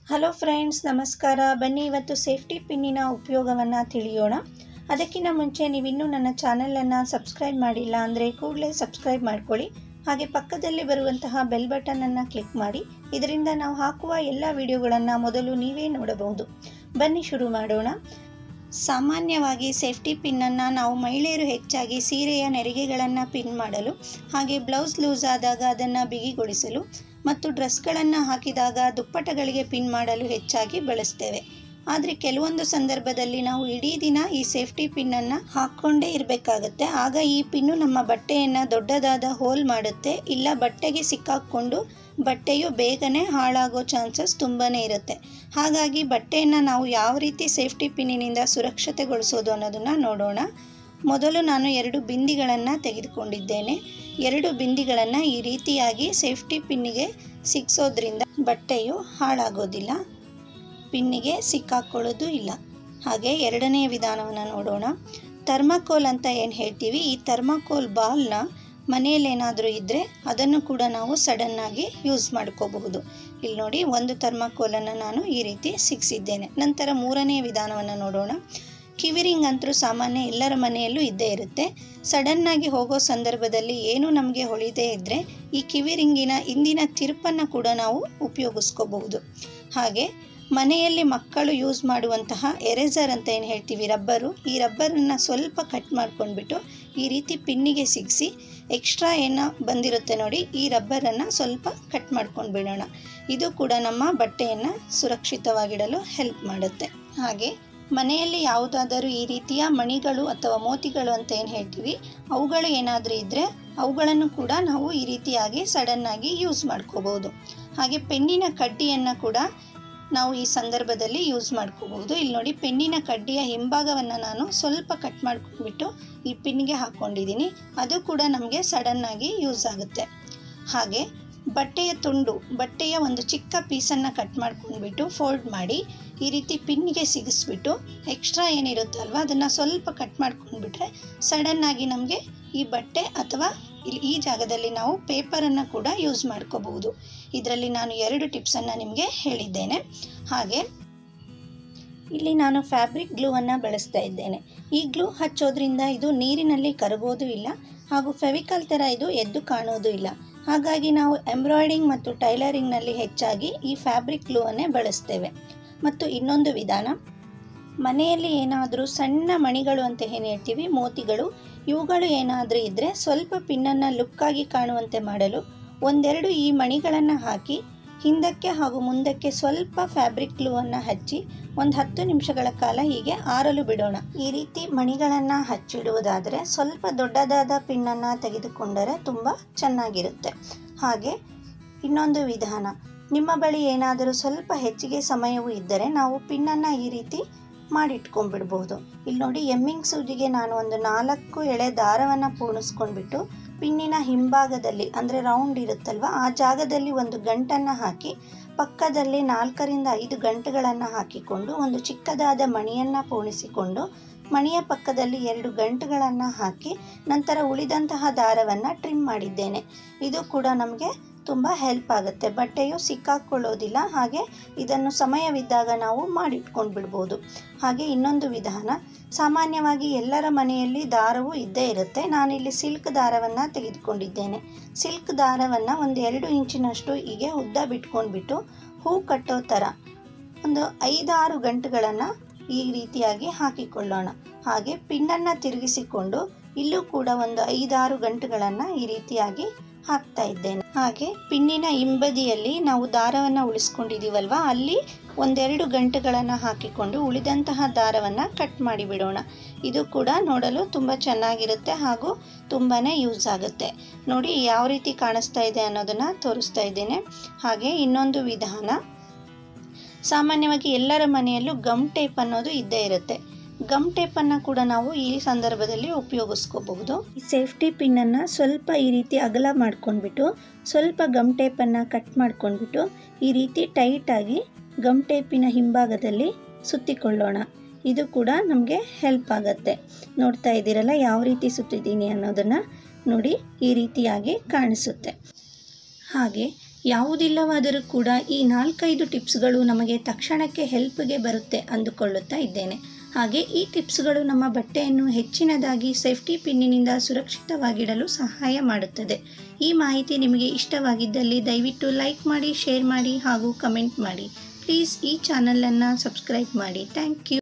hello friends ನಮಸ್ಕಾರ ಬನ್ನಿ ಇವತ್ತು ಸೇಫ್ಟಿ ಪಿನ್ನಿನ ಉಪಯೋಗವನ್ನು ತಿಳಿಯೋಣ ಅದಕ್ಕಿಂತ ಮುಂಚೆ ನೀವಿನ್ನೂ ನನ್ನ ಚಾನಲನ್ನು ಸಬ್ಸ್ಕ್ರೈಬ್ ಮಾಡಿಲ್ಲ ಅಂದರೆ ಕೂಡಲೇ ಸಬ್ಸ್ಕ್ರೈಬ್ ಮಾಡ್ಕೊಳ್ಳಿ ಹಾಗೆ ಪಕ್ಕದಲ್ಲಿ ಬರುವಂತಹ ಬೆಲ್ ಬಟನನ್ನು ಕ್ಲಿಕ್ ಮಾಡಿ ಇದರಿಂದ ನಾವು ಹಾಕುವ ಎಲ್ಲ ವಿಡಿಯೋಗಳನ್ನು ಮೊದಲು ನೀವೇ ನೋಡಬಹುದು ಬನ್ನಿ ಶುರು ಮಾಡೋಣ ಸಾಮಾನ್ಯವಾಗಿ ಸೇಫ್ಟಿ ಪಿನ್ನನ್ನು ನಾವು ಮಹಿಳೆಯರು ಹೆಚ್ಚಾಗಿ ಸೀರೆಯ ನೆರಿಗೆಗಳನ್ನು ಪಿನ್ ಮಾಡಲು ಹಾಗೆ ಬ್ಲೌಸ್ ಲೂಸ್ ಆದಾಗ ಅದನ್ನು ಬಿಗಿಗೊಳಿಸಲು ಮತ್ತು ಡ್ರೆಸ್ಗಳನ್ನು ಹಾಕಿದಾಗ ದುಪ್ಪಟಗಳಿಗೆ ಪಿನ್ ಮಾಡಲು ಹೆಚ್ಚಾಗಿ ಬಳಸ್ತೇವೆ ಆದರೆ ಕೆಲವೊಂದು ಸಂದರ್ಭದಲ್ಲಿ ನಾವು ಇಡೀ ದಿನ ಈ ಸೇಫ್ಟಿ ಪಿನ್ನನ್ನು ಹಾಕ್ಕೊಂಡೇ ಇರಬೇಕಾಗತ್ತೆ ಆಗ ಈ ಪಿನ್ನು ನಮ್ಮ ಬಟ್ಟೆಯನ್ನು ದೊಡ್ಡದಾದ ಹೋಲ್ ಮಾಡುತ್ತೆ ಇಲ್ಲ ಬಟ್ಟೆಗೆ ಸಿಕ್ಕಾಕ್ಕೊಂಡು ಬಟ್ಟೆಯು ಬೇಗನೆ ಹಾಳಾಗೋ ಚಾನ್ಸಸ್ ತುಂಬಾ ಇರುತ್ತೆ ಹಾಗಾಗಿ ಬಟ್ಟೆಯನ್ನು ನಾವು ಯಾವ ರೀತಿ ಸೇಫ್ಟಿ ಪಿನ್ನಿನಿಂದ ಸುರಕ್ಷತೆಗೊಳಿಸೋದು ಅನ್ನೋದನ್ನು ನೋಡೋಣ ಮೊದಲು ನಾನು ಎರಡು ಬಿಂದಿಗಳನ್ನು ತೆಗೆದುಕೊಂಡಿದ್ದೇನೆ ಎರಡು ಬಿಂದಿಗಳನ್ನು ಈ ರೀತಿಯಾಗಿ ಸೇಫ್ಟಿ ಪಿನ್ನಿಗೆ ಸಿಕ್ಸೋದ್ರಿಂದ ಬಟ್ಟೆಯು ಹಾಳಾಗೋದಿಲ್ಲ ಪಿನ್ನಿಗೆ ಸಿಕ್ಕಾಕೊಳ್ಳೋದು ಇಲ್ಲ ಹಾಗೆ ಎರಡನೆಯ ವಿಧಾನವನ್ನು ನೋಡೋಣ ಥರ್ಮಾಕೋಲ್ ಅಂತ ಏನು ಹೇಳ್ತೀವಿ ಈ ಥರ್ಮಾಕೋಲ್ ಬಾಲ್ನ ಮನೆಯಲ್ಲಿ ಏನಾದರೂ ಇದ್ದರೆ ಅದನ್ನು ಕೂಡ ನಾವು ಸಡನ್ನಾಗಿ ಯೂಸ್ ಮಾಡ್ಕೋಬಹುದು ಇಲ್ಲಿ ನೋಡಿ ಒಂದು ಥರ್ಮಾಕೋಲನ್ನು ನಾನು ಈ ರೀತಿ ಸಿಕ್ಸಿದ್ದೇನೆ ನಂತರ ಮೂರನೇ ವಿಧಾನವನ್ನು ನೋಡೋಣ ಕಿವಿರಿಂಗ್ ಅಂತೂ ಸಾಮಾನ್ಯ ಎಲ್ಲರ ಮನೆಯಲ್ಲೂ ಇದ್ದೇ ಇರುತ್ತೆ ಸಡನ್ನಾಗಿ ಹೋಗೋ ಸಂದರ್ಭದಲ್ಲಿ ಏನು ನಮಗೆ ಹೊಳಿದೇ ಇದ್ದರೆ ಈ ಕಿವಿರಿಂಗಿನ ಇಂದಿನ ತಿರುಪನ್ನು ಕೂಡ ನಾವು ಉಪಯೋಗಿಸ್ಕೋಬಹುದು ಹಾಗೆ ಮನೆಯಲ್ಲಿ ಮಕ್ಕಳು ಯೂಸ್ ಮಾಡುವಂತಹ ಎರೇಸರ್ ಅಂತ ಏನು ಹೇಳ್ತೀವಿ ರಬ್ಬರು ಈ ರಬ್ಬರನ್ನು ಸ್ವಲ್ಪ ಕಟ್ ಮಾಡ್ಕೊಂಡ್ಬಿಟ್ಟು ಈ ರೀತಿ ಪಿನ್ನಿಗೆ ಸಿಗಿಸಿ ಎಕ್ಸ್ಟ್ರಾ ಏನೋ ಬಂದಿರುತ್ತೆ ನೋಡಿ ಈ ರಬ್ಬರನ್ನು ಸ್ವಲ್ಪ ಕಟ್ ಮಾಡ್ಕೊಂಡು ಬಿಡೋಣ ಇದು ಕೂಡ ನಮ್ಮ ಬಟ್ಟೆಯನ್ನು ಸುರಕ್ಷಿತವಾಗಿಡಲು ಹೆಲ್ಪ್ ಮಾಡುತ್ತೆ ಹಾಗೆ ಮನೆಯಲ್ಲಿ ಯಾವುದಾದರೂ ಈ ರೀತಿಯ ಮಣಿಗಳು ಅಥವಾ ಮೋತಿಗಳು ಅಂತ ಏನು ಹೇಳ್ತೀವಿ ಅವುಗಳು ಏನಾದರೂ ಇದ್ದರೆ ಅವುಗಳನ್ನು ಕೂಡ ನಾವು ಈ ರೀತಿಯಾಗಿ ಸಡನ್ನಾಗಿ ಯೂಸ್ ಮಾಡ್ಕೋಬಹುದು ಹಾಗೆ ಪೆನ್ನಿನ ಕಡ್ಡಿಯನ್ನು ಕೂಡ ನಾವು ಈ ಸಂದರ್ಭದಲ್ಲಿ ಯೂಸ್ ಮಾಡ್ಕೋಬಹುದು ಇಲ್ಲಿ ನೋಡಿ ಪೆನ್ನಿನ ಕಡ್ಡಿಯ ಹಿಂಭಾಗವನ್ನು ನಾನು ಸ್ವಲ್ಪ ಕಟ್ ಮಾಡ್ಕೊಂಡ್ಬಿಟ್ಟು ಈ ಪಿನ್ಗೆ ಹಾಕ್ಕೊಂಡಿದ್ದೀನಿ ಅದು ಕೂಡ ನಮಗೆ ಸಡನ್ನಾಗಿ ಯೂಸ್ ಆಗುತ್ತೆ ಹಾಗೆ ಬಟ್ಟೆಯ ತುಂಡು ಬಟ್ಟೆಯ ಒಂದು ಚಿಕ್ಕ ಪೀಸನ್ನು ಕಟ್ ಮಾಡ್ಕೊಂಡ್ಬಿಟ್ಟು ಫೋಲ್ಡ್ ಮಾಡಿ ಈ ರೀತಿ ಪಿನ್ನಿಗೆ ಸಿಗಿಸ್ಬಿಟ್ಟು ಎಕ್ಸ್ಟ್ರಾ ಏನಿರುತ್ತಲ್ವ ಅದನ್ನು ಸ್ವಲ್ಪ ಕಟ್ ಮಾಡ್ಕೊಂಡ್ಬಿಟ್ರೆ ಸಡನ್ನಾಗಿ ನಮಗೆ ಈ ಬಟ್ಟೆ ಅಥವಾ ಇಲ್ಲಿ ಈ ಜಾಗದಲ್ಲಿ ನಾವು ಪೇಪರನ್ನು ಕೂಡ ಯೂಸ್ ಮಾಡ್ಕೋಬಹುದು ಇದರಲ್ಲಿ ನಾನು ಎರಡು ಟಿಪ್ಸನ್ನು ನಿಮಗೆ ಹೇಳಿದ್ದೇನೆ ಹಾಗೆ ಇಲ್ಲಿ ನಾನು ಫ್ಯಾಬ್ರಿಕ್ ಗ್ಲೂವನ್ನು ಬಳಸ್ತಾ ಇದ್ದೇನೆ ಈ ಗ್ಲೂ ಹಚ್ಚೋದ್ರಿಂದ ಇದು ನೀರಿನಲ್ಲಿ ಕರಗೋದು ಇಲ್ಲ ಹಾಗೂ ಫೆವಿಕಲ್ ಥರ ಇದು ಎದ್ದು ಕಾಣೋದು ಇಲ್ಲ ಹಾಗಾಗಿ ನಾವು ಎಂಬ್ರಾಯ್ಡಿಂಗ್ ಮತ್ತು ಟೈಲರಿಂಗ್ನಲ್ಲಿ ಹೆಚ್ಚಾಗಿ ಈ ಫ್ಯಾಬ್ರಿಕ್ ಗ್ಲೂವನ್ನೇ ಬಳಸ್ತೇವೆ ಮತ್ತು ಇನ್ನೊಂದು ವಿಧಾನ ಮನೆಯಲ್ಲಿ ಏನಾದರೂ ಸಣ್ಣ ಮಣಿಗಳು ಅಂತ ಏನು ಹೇಳ್ತೀವಿ ಮೋತಿಗಳು ಇವುಗಳು ಏನಾದರೂ ಇದ್ದರೆ ಸ್ವಲ್ಪ ಪಿನ್ನನ್ನು ಲುಕ್ಕಾಗಿ ಕಾಣುವಂತೆ ಮಾಡಲು ಒಂದೆರಡು ಈ ಮಣಿಗಳನ್ನು ಹಾಕಿ ಹಿಂದಕ್ಕೆ ಹಾಗೂ ಮುಂದಕ್ಕೆ ಸ್ವಲ್ಪ ಫ್ಯಾಬ್ರಿಕ್ ಗ್ಲೂವನ್ನು ಹಚ್ಚಿ ಒಂದು ಹತ್ತು ನಿಮಿಷಗಳ ಕಾಲ ಹೀಗೆ ಆರಲು ಬಿಡೋಣ ಈ ರೀತಿ ಮಣಿಗಳನ್ನು ಹಚ್ಚಿಡುವುದಾದರೆ ಸ್ವಲ್ಪ ದೊಡ್ಡದಾದ ಪಿನ್ನನ್ನು ತೆಗೆದುಕೊಂಡರೆ ತುಂಬ ಚೆನ್ನಾಗಿರುತ್ತೆ ಹಾಗೆ ಇನ್ನೊಂದು ವಿಧಾನ ನಿಮ್ಮ ಬಳಿ ಏನಾದರೂ ಸ್ವಲ್ಪ ಹೆಚ್ಚಿಗೆ ಸಮಯವು ಇದ್ದರೆ ನಾವು ಪಿನ್ನನ್ನು ಈ ರೀತಿ ಮಾಡಿಟ್ಕೊಂಡ್ಬಿಡ್ಬೋದು ಇಲ್ಲಿ ನೋಡಿ ಎಮ್ಮಿಂಗ್ ಸೂಜಿಗೆ ನಾನು ಒಂದು ನಾಲ್ಕು ಎಳೆ ದಾರವನ್ನು ಪೂರ್ಣಿಸ್ಕೊಂಡ್ಬಿಟ್ಟು ಪಿನ್ನಿನ ಹಿಂಭಾಗದಲ್ಲಿ ಅಂದರೆ ರೌಂಡ್ ಇರುತ್ತಲ್ವ ಆ ಜಾಗದಲ್ಲಿ ಒಂದು ಗಂಟನ್ನು ಹಾಕಿ ಪಕ್ಕದಲ್ಲಿ ನಾಲ್ಕರಿಂದ ಐದು ಗಂಟುಗಳನ್ನು ಹಾಕಿಕೊಂಡು ಒಂದು ಚಿಕ್ಕದಾದ ಮಣಿಯನ್ನು ಪೂರ್ಣಿಸಿಕೊಂಡು ಮಣಿಯ ಪಕ್ಕದಲ್ಲಿ ಎರಡು ಗಂಟುಗಳನ್ನು ಹಾಕಿ ನಂತರ ಉಳಿದಂತಹ ದಾರವನ್ನು ಟ್ರಿಮ್ ಮಾಡಿದ್ದೇನೆ ಇದು ಕೂಡ ನಮಗೆ ತುಂಬ ಹೆಲ್ಪ್ ಆಗುತ್ತೆ ಬಟ್ಟೆಯು ಸಿಕ್ಕಾಕ್ಕೊಳ್ಳೋದಿಲ್ಲ ಹಾಗೆ ಇದನ್ನು ಸಮಯವಿದ್ದಾಗ ನಾವು ಮಾಡಿಟ್ಕೊಂಡು ಬಿಡ್ಬೋದು ಹಾಗೆ ಇನ್ನೊಂದು ವಿಧಾನ ಸಾಮಾನ್ಯವಾಗಿ ಎಲ್ಲರ ಮನೆಯಲ್ಲಿ ದಾರವು ಇದ್ದೇ ಇರುತ್ತೆ ನಾನಿಲ್ಲಿ ಸಿಲ್ಕ್ ದಾರವನ್ನು ತೆಗೆದುಕೊಂಡಿದ್ದೇನೆ ಸಿಲ್ಕ್ ದಾರವನ್ನು ಒಂದು ಎರಡು ಇಂಚಿನಷ್ಟು ಹೀಗೆ ಉದ್ದ ಬಿಟ್ಕೊಂಡ್ಬಿಟ್ಟು ಹೂ ಕಟ್ಟೋ ಥರ ಒಂದು ಐದಾರು ಗಂಟುಗಳನ್ನು ಈ ರೀತಿಯಾಗಿ ಹಾಕಿಕೊಳ್ಳೋಣ ಹಾಗೆ ಪಿನ್ನನ್ನು ತಿರುಗಿಸಿಕೊಂಡು ಇಲ್ಲೂ ಕೂಡ ಒಂದು ಐದಾರು ಗಂಟುಗಳನ್ನು ಈ ರೀತಿಯಾಗಿ ಹಾಕ್ತಾ ಇದ್ದೇನೆ ಹಾಗೆ ಪಿನ್ನಿನ ಹಿಂಬದಿಯಲ್ಲಿ ನಾವು ದಾರವನ್ನು ಉಳಿಸ್ಕೊಂಡಿದ್ದೀವಲ್ವ ಅಲ್ಲಿ ಒಂದೆರಡು ಗಂಟೆಗಳನ್ನು ಹಾಕಿಕೊಂಡು ಉಳಿದಂತಹ ದಾರವನ್ನು ಕಟ್ ಮಾಡಿಬಿಡೋಣ ಇದು ಕೂಡ ನೋಡಲು ತುಂಬ ಚೆನ್ನಾಗಿರುತ್ತೆ ಹಾಗೂ ತುಂಬಾ ಯೂಸ್ ಆಗುತ್ತೆ ನೋಡಿ ಯಾವ ರೀತಿ ಕಾಣಿಸ್ತಾ ಇದೆ ಅನ್ನೋದನ್ನು ತೋರಿಸ್ತಾ ಇದ್ದೇನೆ ಹಾಗೆ ಇನ್ನೊಂದು ವಿಧಾನ ಸಾಮಾನ್ಯವಾಗಿ ಎಲ್ಲರ ಮನೆಯಲ್ಲೂ ಗಮ್ ಟೇಪ್ ಅನ್ನೋದು ಇದ್ದೇ ಇರುತ್ತೆ ಗಮ್ ಟೇಪನ್ನು ಕೂಡ ನಾವು ಈ ಸಂದರ್ಭದಲ್ಲಿ ಉಪಯೋಗಿಸ್ಕೋಬಹುದು ಈ ಸೇಫ್ಟಿ ಪಿನ್ನನ್ನು ಸ್ವಲ್ಪ ಈ ರೀತಿ ಅಗಲ ಮಾಡ್ಕೊಂಡ್ಬಿಟ್ಟು ಸ್ವಲ್ಪ ಗಮ್ ಟೇಪನ್ನು ಕಟ್ ಮಾಡ್ಕೊಂಡ್ಬಿಟ್ಟು ಈ ರೀತಿ ಟೈಟಾಗಿ ಗಮ್ ಟೇಪಿನ ಹಿಂಭಾಗದಲ್ಲಿ ಸುತ್ತಿಕೊಳ್ಳೋಣ ಇದು ಕೂಡ ನಮಗೆ ಹೆಲ್ಪ್ ಆಗುತ್ತೆ ನೋಡ್ತಾ ಇದ್ದೀರಲ್ಲ ಯಾವ ರೀತಿ ಸುತ್ತಿದ್ದೀನಿ ಅನ್ನೋದನ್ನು ನೋಡಿ ಈ ರೀತಿಯಾಗಿ ಕಾಣಿಸುತ್ತೆ ಹಾಗೆ ಯಾವುದಿಲ್ಲವಾದರೂ ಕೂಡ ಈ ನಾಲ್ಕೈದು ಟಿಪ್ಸ್ಗಳು ನಮಗೆ ತಕ್ಷಣಕ್ಕೆ ಹೆಲ್ಪ್ಗೆ ಬರುತ್ತೆ ಅಂದುಕೊಳ್ಳುತ್ತಾ ಇದ್ದೇನೆ ಹಾಗೆ ಈ ಟಿಪ್ಸ್ಗಳು ನಮ್ಮ ಬಟ್ಟೆಯನ್ನು ಹೆಚ್ಚಿನದಾಗಿ ಸೇಫ್ಟಿ ಪಿನ್ನಿನಿಂದ ಸುರಕ್ಷಿತವಾಗಿಡಲು ಸಹಾಯ ಮಾಡುತ್ತದೆ ಈ ಮಾಹಿತಿ ನಿಮಗೆ ಇಷ್ಟವಾಗಿದ್ದಲ್ಲಿ ದಯವಿಟ್ಟು ಲೈಕ್ ಮಾಡಿ ಶೇರ್ ಮಾಡಿ ಹಾಗೂ ಕಮೆಂಟ್ ಮಾಡಿ ಪ್ಲೀಸ್ ಈ ಚಾನಲನ್ನು ಸಬ್ಸ್ಕ್ರೈಬ್ ಮಾಡಿ ಥ್ಯಾಂಕ್ ಯು